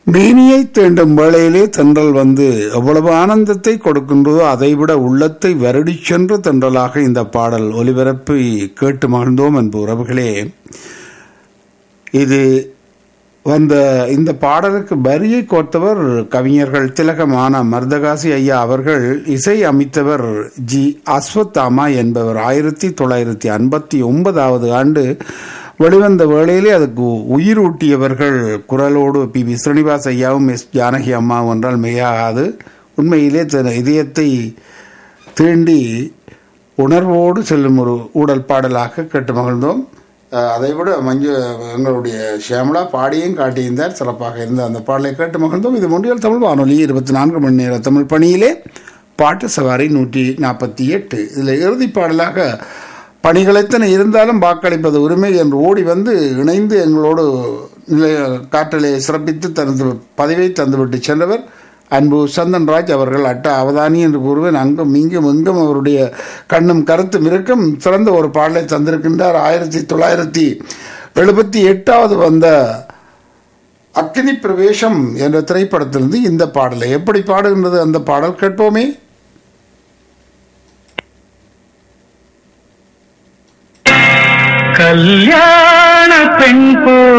மேனியை தீண்டும் வேளையிலே தென்றல் வந்து எவ்வளவு ஆனந்தத்தை கொடுக்கின்றதோ அதைவிட உள்ளத்தை வருடிச் சென்ற தென்றலாக இந்த பாடல் ஒலிபரப்பை கேட்டு மகிழ்ந்தோம் என்பு உறவுகளே இது வந்த இந்த பாடலுக்கு வரியை கோர்த்தவர் கவிஞர்கள் திலகமான மர்தகாசி ஐயா அவர்கள் இசை அமைத்தவர் ஜி அஸ்வத்தாமா என்பவர் ஆயிரத்தி தொள்ளாயிரத்தி ஐம்பத்தி ஒன்பதாவது ஆண்டு வெளிவந்த வேளையிலே அதுக்கு உயிரூட்டியவர்கள் குரலோடு பி வி ஸ்ரீனிவாஸ் ஐயாவும் எஸ் ஜானகி அம்மாவும் என்றால் மிகையாகாது உண்மையிலே தன் இதயத்தை தீண்டி உணர்வோடு செல்லும் ஒரு ஊடல் பாடலாக கேட்டு மகிழ்ந்தோம் அஹ் அதைவிட மஞ்சு எங்களுடைய ஷியாமலா பாடியும் காட்டியிருந்தார் சிறப்பாக இருந்த அந்த பாடலை கேட்டு மகிழ்ந்தோம் இது முண்டியல் தமிழ் வானொலி இருபத்தி நான்கு மணி நேர தமிழ் பணியிலே பாட்டு சவாரி நூற்றி நாற்பத்தி எட்டு இதில் இறுதி பாடலாக பணிகளைத்தனை இருந்தாலும் வாக்களிப்பது உரிமை என்று ஓடி வந்து இணைந்து எங்களோடு நிலைய காற்றலை சிறப்பித்து தனது பதவியை தந்துவிட்டு சென்றவர் அன்பு சந்தன்ராஜ் அவர்கள் அட்ட அவதானி என்று கூறுவேன் அங்கும் இங்கும் எங்கும் அவருடைய கண்ணும் கருத்தும் இருக்கும் சிறந்த ஒரு பாடலை தந்திருக்கின்றார் ஆயிரத்தி தொள்ளாயிரத்தி எழுபத்தி எட்டாவது வந்த அக்கினி பிரவேசம் என்ற திரைப்படத்திலிருந்து இந்த பாடலை எப்படி பாடுகின்றது அந்த பாடல் கேட்போமே கல்யாண பெண் போ